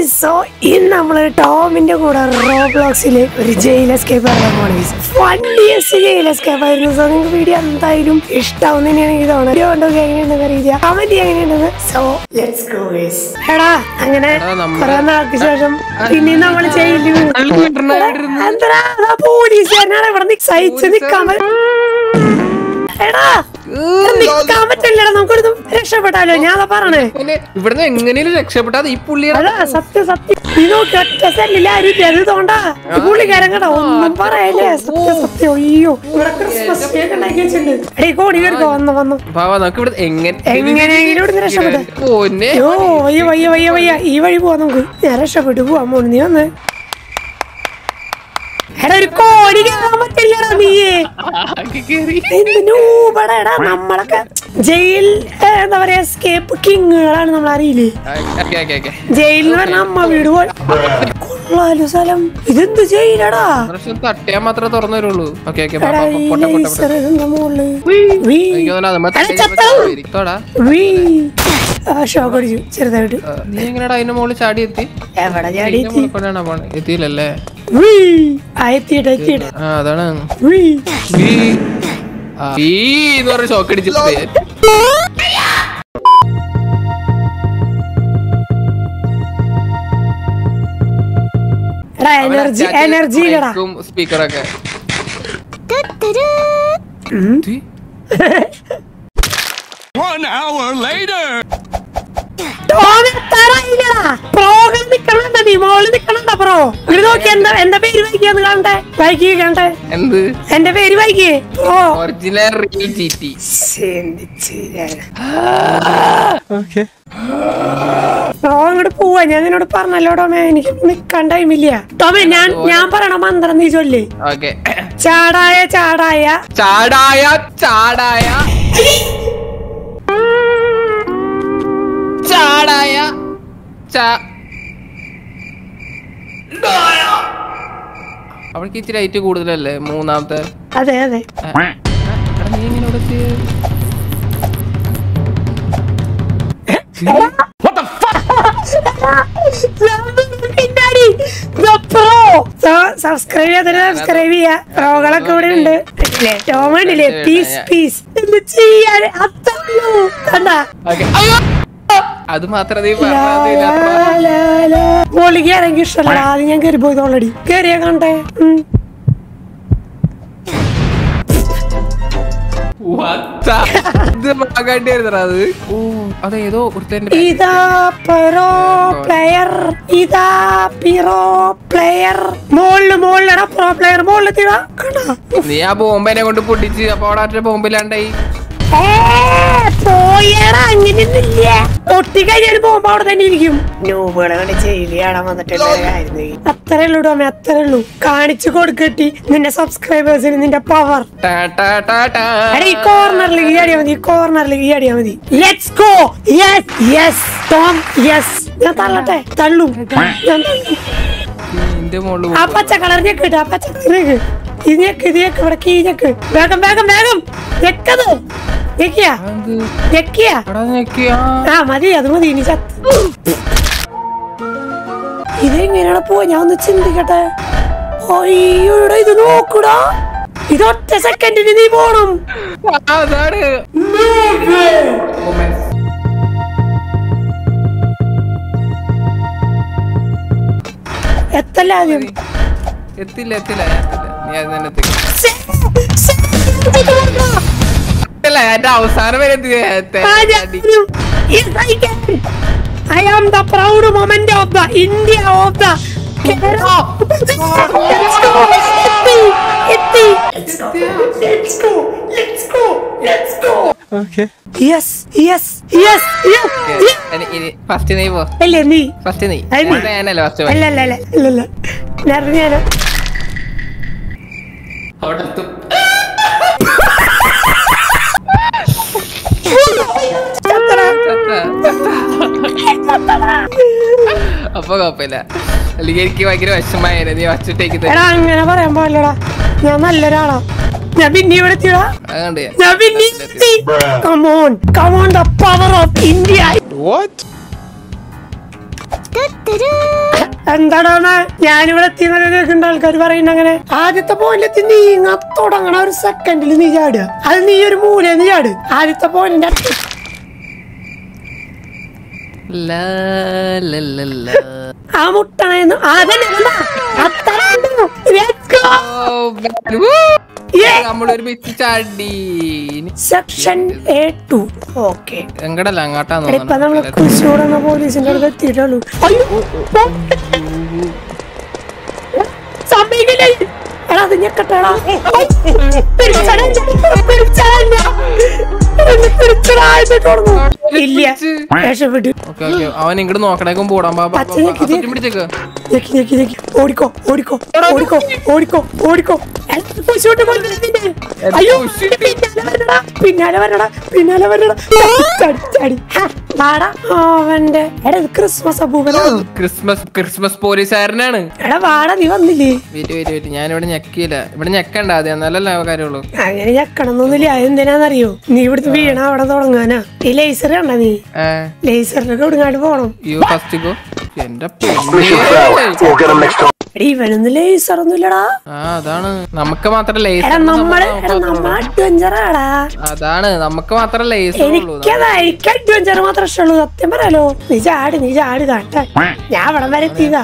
So ഇന്ന് നമ്മള് ടോമിന്റെ കൂടെ റോബ്ലോക്സില് ഒരു ജയിൽ എസ്കേപ്പ് ഇറങ്ങാൻ പോണ ഫണ്ണിയസ്റ്റ് ജയിൽ എസ്കേപ്പ് ആയിരുന്നു സോ നിങ്ങൾക്ക് വീഡിയോ എന്തായാലും ഇഷ്ടാവും തന്നെയാണ് എനിക്ക് തോന്നുന്നത് വീഡിയോ കണ്ടൊക്കെ എങ്ങനെയുണ്ടെന്ന് അറിയില്ല കമന്റ് എങ്ങനെയുണ്ടെന്ന് സോ ലെറ്റ്സ് ഗോ ഗൈസ് എടാ അങ്ങനെ എടാ, നമ്മള് കുറെ നാൾക്ക് ശേഷം പിന്നെ നമ്മൾ ചെയ്യില്ല എന്താ പോലീസുകാരനാണ് ഇവിടെ നി- സഹിച്ച് നിക്കാൻ പറ്റ- എടാ ഇവിടെ നിക്കാൻ പറ്റില്ലടാ നമുക്കൊരു രക്ഷപ്പെട്ടാലോ ഞാൻ അതാ പറഞ്ഞേ പിന്നെ ഇവിടുന്ന് എങ്ങനെയും രക്ഷപ്പെട്ടാതെ ഈ പുള്ളിയുടെ അതാ സത്യം സത്യം നീ നോക്കി ഒറ്റ സെല്ലിൽ ആരും ഇല്ല അത് തോണ്ടാ ഈ പുള്ളിക്കാരൻ കേട്ടോ ഒന്നും പറയല്ലേ സത്യം സത്യം അയ്യോ ഇവിടെ ക്രിസ്മസ് കേക്ക് ഉണ്ടാക്കി വെച്ചിട്ടുണ്ട് എടീ കോടി കയറിക്കോ വന്നു വന്നു ബാബ നമുക്ക് ഇവിടെ എങ്ങനെ എങ്ങനെയെങ്കിലും ഇവിടുന്ന് രക്ഷപ്പെട്ടെ പോന്നെ അയ്യോ വയ്യ വയ്യ വയ്യ വയ്യ ഈ വഴി പോവാ നമുക്ക് ഞാൻ രക്ഷപ്പെട്ടു പോവാൻ പോണു നീ വന്ന് എടാ ഒരു കോടി കയറാൻ പറ്റില്ലടാ നീയേ കേറി എന്തിനൂപടാ നമ്മളൊക്കെ ജയിൽ ഏ, എന്താ പറയാ എസ്കേപ്പ് കിങ്ങുകളാണ് നമ്മൾ അറിയില്ലേ ഓക്കെ ഓക്കെ ഓക്കെ ജയിലിൽ പറഞ്ഞ അമ്മ വീട് പോലെ കൊള്ളാലോ സ്ഥലം ഇതെന്ത് ജയിലടാ പ്രശ്നം തട്ടിയാൽ മാത്രമേ തുറന്നു വരുള്ളൂ ഓക്കെ ഓക്കെ എടാ ഈ പൊട്ടെ പൊട്ടെ laser ഇതിന്റെ മുകളില്. വീ, എനിക്ക് തോന്നുന്നു അത് മറ്റേ എടാ, ചത്തോ? ഇരിക്കത്തോടാ. വീ. ആ ഷോക്ക് അടിച്ചു ചെറുതായിട്ട് ആ, നീ എങ്ങനെയാടാ അതിന്റെ മുകളിൽ ചാടി എത്തി എവിടെ ചാടി ഇതിന്റെ മുകളിൽ കൂടെയാണോ പോണെ? എത്തിയില്ലല്ലേ വീ. ആ എത്തിയിട്ട് എത്തിയിട്ട് ആ അതാണ് വീ. വീ. ആ, വീ എന്ന് പറഞ്ഞ ഷോക്ക് അടിച്ചിട്ട് എടാ എനർജി എനർജി ഇല്ലടാ സ്പീക്കറൊക്കെ ഉം. ടോം എത്താറായില്ലടാ. പ്രോകൾ നിക്കണുണ്ടോ നീ? മോളിൽ നിക്കണുണ്ടോ പ്രോ? ഇത് നോക്കി എന്താ എന്റെ പേര് വായിക്കാന്ന് കാണട്ടെ വായിക്കുക കാണട്ടെ എന്ത് എന്റെ പേര് വായിക്കേ pro original real G T pro അങ്ങോട്ട് പോവാ ഞാൻ നിന്നോട് പറഞ്ഞല്ലോ ടോമേ എനിക്ക് നിക്കാൻ ടൈമില്ല ടോമേ ഞാൻ ഞാൻ പറയണ മന്ത്രം നീ ചൊല്ലേ ഓക്കെ ചാടായ ചാടായ ചാടായ ചാടായ ചാടായ ചാ അവൾക്ക് ഇച്ചിരി ഹൈറ്റ് കൂടുതലല്ലേ മൂന്നാമത്തെ അതെ അതെ ആ, ആ, എടാ, നീ എങ്ങനെ ഇവിടെ എത്തിയെ? സബ്സ്ക്രൈബ് ചെയ്യാതെ സബ്സ്ക്രൈബ് ചെയ്യാ പ്രോകളൊക്കെ ഇവിടെ ഉണ്ട് ഇല്ലേ, ടോം ഉണ്ടല്ലേ പീസ് പീസ് എന്ത് ചെയ്യാൻ അത്രയോ കണ്ടാ ഓക്കേ. അയ്യോ! അത് മാത്രം നീ പറഞ്ഞത് മോളിക്ക് ഇറങ്ങി ഇഷ്ടമല്ല ആദ്യം ഞാൻ കയറി പോയത് ഓൾറെഡി കയറിയാ കണ്ടേ ഉം. ഇത് മാകാണ്ടിയായിരുന്നടാ അത് ഓ അതേതോ ഒരുത്തന്റെ ഇതാ പ്രോ പ്ലെയർ ഇതാ പിറോ പ്ലെയർ മോളില് മോളിലടാ പ്രോ പ്ലെയർ മോളിൽ തീരാ കണ്ടാ നീ ആ ബോംബെനെ കൊണ്ട് പൊട്ടിച്ച് അപ്പൊ അവിടെ ഒറ്റ ബോംബിലാണ്ടായി ഏ, പോയെടാ, അങ്ങനെയൊന്നുമില്ല. പൊട്ടിക്കഴിഞ്ഞാൽ പോകുമ്പോ അവിടെ തന്നെ ഇരിക്കും അത്രേ ഉള്ളൂ ടോമെ അത്രേ ഉള്ളൂ കാണിച്ചു കൊടുക്കട്ടി നിന്റെ സബ്സ്ക്രൈബേഴ്സിന് നിന്റെ പവർ ടാ, ടാ, ടാ, ടാ. എടാ ഈ കോർണറിലേക്ക് ഈ അടിയാ മതി ഈ കോർണറിലേക്ക് ഈ അടിയാ മതി let's go yes yes Tom yes ഞാൻ തള്ളട്ടെ തള്ളും ഞാൻ തള്ളും. നിന്റെ മോള് ആ പച്ച കളർ ഞെക്ക് ഇട്ട് ആ പച്ച കളർ ഇത് ഞെക്ക് ഇത് ഞെക്ക് ഇവിടെ കീ ഞെക്ക് വേഗം വേഗം വേഗം ഞെക്കത് ഞെക്കിയാ ഞെക്കിയാ എടാ ഞെക്കിയാ ആ മതി അത് മതി ഇനി ചത്ത് ഇതെങ്ങനെയാണ് പോവാ ഞാൻ ഒന്ന് ചിന്തിക്കട്ടെ അയ്യോടാ ഇത് നോക്കൂടാ ഇത് ഒറ്റ സെക്കൻഡിന് നീ പോണം ആ, അതാണ് Moments. എത്തല്ല ആദ്യം എത്തില്ല എത്തില്ല എത്തില്ല നീ അത് തന്നെ എത്തി ശ്ശേ, ശ്ശേ, ഇത് നോക്കടാ. എത്തില്ല എന്റെ അവസാനം വരെ എത്തി നേരത്തെ. ആ, ഞാൻ അടി. വരും. Yes, I can. I am the proud moment of the India of the Kerala. Let's go. എത്തി, എത്തി. Let's go. Let's go. Let's go. Yes, yes, yes, yes, yes. ഇനി- ഇനി ഫസ്റ്റ് നീ പോ അല്ലേ നീ ഫസ്റ്റ് നീ അത് നീ. നേരത്തെ ഞാനല്ലേ ഫസ്റ്റ് അല്ല അല്ല അല്ല അല്ല അല്ല നേരത്തെ ഞാനോ അവിടെ എത്തും ചത്തടാ. അപ്പൊ കുഴപ്പമില്ല അല്ലെങ്കിൽ എനിക്ക് ഭയങ്കര വിഷമായിരുന്നു നീ വച്ചിട്ടേക്ക് എടാ അങ്ങനെ പറയാൻ പാടില്ലടാ ഞാൻ നല്ലൊരാളാ ഞാൻ പിന്നെ ഇവിടെ എത്തിയടാ അതുകൊണ്ട് ഞാൻ- ഞാൻ പിന്നെ എത്തി come on come on the power of India What? Da-da-da. എന്താടാണ് ഞാനിവിടെ എത്തിയെന്നൊക്കെ കേൾക്കുന്ന ആൾക്കാർ പറയുന്ന അങ്ങനെ ആദ്യത്തെ പോയിന്റ് നീങ്ങ തുടങ്ങണ ഒരു സെക്കൻഡിൽ നീ ചാടുക അത് നീ ഒരു മൂലന്ന് ചാട് ആദ്യത്തെ പോയിന്റ് ലാ, ലാ, ലാ, ലാ. ആ മുട്ടണേന്ന് അതന്നെ കണ്ടാ? അത്രേ ഉള്ളൂ. Let's go. ഓ, ബാ- വൂ. Yeah. നമ്മളൊരു ബിച്ച് ചാടി ഇനി സെക്ഷൻ എ ടു ഓക്കെ എങ്ങടല്ല അങ്ങോട്ടാന്ന് ഇപ്പൊ നമ്മള് തോന്നുന്നു തൃശ്ശൂർ എന്ന പോലീസിന്റെ അടുത്ത് എത്തിയിട്ടുള്ളൂ അയ്യോ സമ്മതിക്കില്ല എടാ അത് ഞെക്കട്ടെടാ പിടിച്ചടാ, പിടിച്ചടാ. എന്നെ പിടിച്ചടാ, എന്നിട്ട് തുടങ്ങും. ഇല്ല രക്ഷപ്പെട്ടു ഓക്കെ ഓക്കെ അവൻ ഇങ്ങോട്ട് നോക്കണേക്കും പോടാൻ ബാ, ബാ, ബാ, പച്ച ഞെക്കി, ആ ചുറ്റും പിടിച്ചേക്ക് ഞെക്കി ഞെക്കി ഞെക്കി ഓടിക്കോ ഓടിക്കോ ഓടിക്കോ ഓടിക്കോ ഓടിക്കോ എല്ലാം പുശോട്ട് കൊണ്ടുവരുന്നില്ലേ? അയ്യോ പിന്നാലെ വരണടാ പിന്നാലെ വരണടാ പിന്നാലെ വരണടാ ചാടി ചാടി ഹാ, വാടാ അവന്റെ എടാ ഇത് ക്രിസ്മസ് അപ്പൂപ്പനാ ക്രിസ്മസ് ക്രിസ്മസ് പോലീസുകാരനാണ് എടാ വാടാ നീ വന്നില്ലേ വെയിറ്റ് വെയിറ്റ് വെയിറ്റ് ഞാനിവിടെ ഞെക്കിയില്ല ഇവിടെ ഞെക്കണ്ട ആദ്യം എന്നാലല്ലേ ആ കാര്യമുള്ളൂ അങ്ങനെ ഞക്കണമെന്നൊന്നുമില്ല അതെന്തിനാന്നറിയോ നീ ഇവിടുന്ന് വീണ അവിടെ തുടങ്ങാനാ ഈ ലേസർ കണ്ട നീ ഏ ലേസറിലൊക്കെ ഇവിടുങ്ങാണ്ട് പോണം യു ഫസ്റ്റ് ഗോ എന്റെ We'll get him next time. എടാ ഇവനൊന്നും ലേസർ ഒന്നുമില്ലടാ ആ അതാണ് നമുക്ക് മാത്രം എടാ ലേസ് നമ്മള് എടാ നമ്മ അഡ്വഞ്ചറാടാ അതാണ് നമുക്ക് മാത്രം ലേസ് ഉള്ളൂ എനിക്കതാ എനിക്ക് അഡ്വഞ്ചർ മാത്രം ഇഷ്ടമുള്ളൂ സത്യം പറയാലോ നീ ചാട് നീ ചാട് കാട്ടെ ഞാൻ അവിടെ വരെ എത്തിയതാ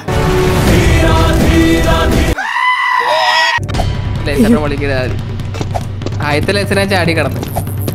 ലേസറിനെ വിളിക്കരുത് ആദ്യം. ആദ്യത്തെ ലേസറിനെ ചാടി കിടന്നു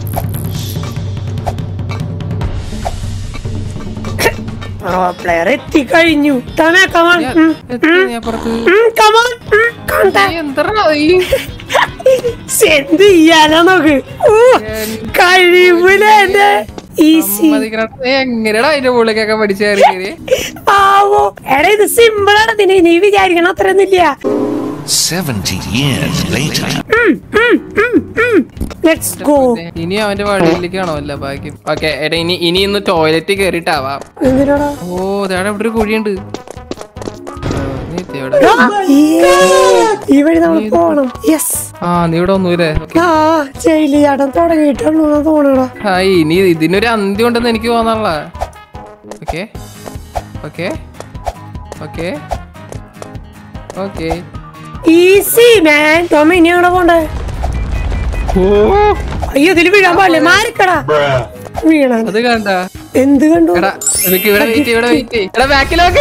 പ്രോ പ്ലെയർ എത്തിക്കഴിഞ്ഞു തന്നെ കമാൻ എത്തി നീ അപ്പുറത്ത് കമാൻ കണ്ട നീ എന്തെടാ ഈ എന്ത് ചെയ്യാനാ നോക്ക് ഊ, കഴിവില്ല എന്റെ ഈസി സമ്മതിക്കണ. നീ എങ്ങനെയാടാ അതിന്റെ മുകളിലേക്കൊക്കെ പഠിച്ചു കയറി ആവോ എടാ ഇത് സിമ്പിൾ ആണ് ഇതിന് നീ വിചാരിക്കണം അത്രയൊന്നുമില്ല 70 years later. ലെറ്റ്സ് ഗോ ഇനി അവന്റെ വഴിയിലേക്ക് കാണുമല്ല ബാക്കി ഓക്കെ എടാ ഇനി ഇനി ഇന്ന് ടോയ്ലറ്റിൽ കയറിയിട്ടാവാം എന്തിനാടാ ഓ ഇതാണ് ഇവിടെ ഒരു കുഴിയുണ്ട് ആ, നീ എത്തി അവിടെ ഈ വഴി നമ്മൾ പോണം യെസ് ആ നീ ഇവിടെ ഒന്നുമില്ലേ ആ ജയില് ചാട്ടം തുടങ്ങിയിട്ടുള്ളൂ എന്ന് തോന്നണടാ ആ ഇനി ഇതിനൊരു അന്ത്യം ഉണ്ടെന്ന് എനിക്ക് തോന്നാനുള്ള okay okay okay okay easy man ടോമ ഇനി എവിടെ പോണ്ടേ അയ്യോ ഇതില് വീഴാൻ പാടില്ലേ മാറിക്കടാ വീണാൻ അത് കണ്ട എന്ത് കണ്ടു എടാ എനിക്ക് ഇവിടെ വെയിറ്റ് ഇവിടെ വെയിറ്റ് എടാ ബാക്കിലോക്ക്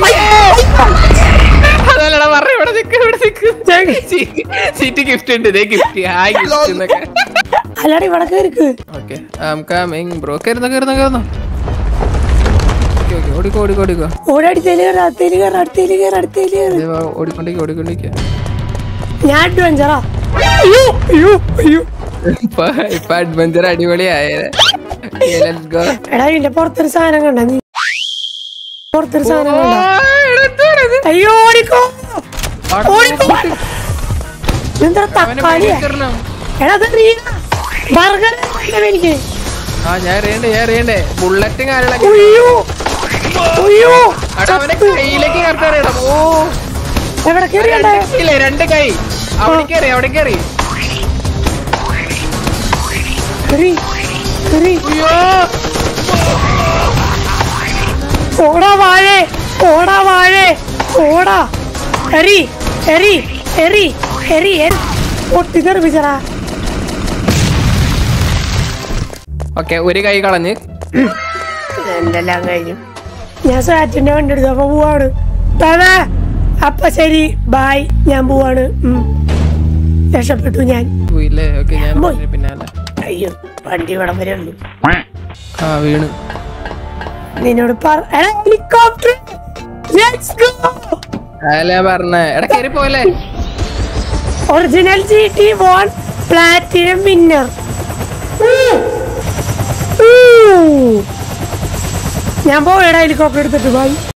അതല്ലടാ പറ ഇവിടെ നിക്ക് ഇവിടെ നിക്ക് സീറ്റ് ഗിഫ്റ്റ് ഉണ്ട് ഇതേ ഗിഫ്റ്റ് ആ ഗിഫ്റ്റ് എന്നൊക്കെ അല്ലാടെ ഇവിടെ കേറിക്ക് ഓക്കെ ഐ കമ്മിങ് ബ്രോ കയറുന്ന കയറുന്ന കയറുന്ന ഓക്കെ ഓക്കെ ഓടിക്കോ ഓടിക്കോ ഓടിക്കോ ഓടി അടുത്തേല് കയറി അടുത്തേല് കയറി അടുത്തേല് കയറി അടുത്തേല് കയറി ദേ വാ, ഓടിക്കൊണ്ടിരിക്കുക ഓടിക്കൊണ്ടിരിക്കുക ഞാൻ അഡ്വഞ്ചറാ അയ്യോ അയ്യോ അയ്യോ ഇപ്പൊ ഇപ്പൊ അഡ്വഞ്ചർ അടിപൊളിയായ എടാ ഇതിന്റെ പുറത്തൊരു സാധനം കണ്ട നീ പുറത്തൊരു സാധനം കണ്ട അയ്യോ ഓടിക്കോ ഓടിക്കോ എന്താ തക്കാളിയാ എടാ അത് ബർഗർ എനിക്ക് ആ ഞാൻ അറിയണ്ടേ ഞാൻ അറിയണ്ടേ ബുള്ളറ്റും കാര്യങ്ങളൊക്കെ അയ്യോ അയ്യോ എടാ അവനെ കയ്യിലേക്ക് കറക്റ്റ് അറിയണം ഓ എവിടെ കയറിയണ്ടേ ഇല്ലേ രണ്ട് കൈ അവിടെ കയറി അവിടെ കയറി കറി കറി അയ്യോ ഓടാ വാഴേ ഓടാ വാഴേ ഓടാ എറി എറി എറി എറി എറി പൊട്ടി തെറിപ്പിച്ചടാ ഓക്കെ ഒരു കൈ കളഞ്ഞ് എന്തെല്ലാം കഴിഞ്ഞു ഞാൻ സാറ്റിന്റെ വണ്ടി എടുത്തു അപ്പൊ പോവാണ് താതാ അപ്പൊ ശരി ബായ് ഞാൻ പോവാണ് ഉം. രക്ഷപ്പെട്ടു ഞാൻ പോയില്ലേ ഓക്കെ ഞാൻ പോയി. പറഞ്ഞ പിന്നാലെ അയ്യോ വണ്ടി ഇവിടം വരെ ഉള്ളു ആ വീണ് നിന്നോട് പറ എടാ, ഹെലികോപ്റ്റർ ലെറ്റ്സ് ഗോ അതല്ല ഞാൻ പറഞ്ഞേ എടാ കയറി പോയല്ലേ original G T won platinum winner ഞാൻ പോയടാ ഹെലികോപ്റ്റർ എടുത്തിട്ട് ബൈ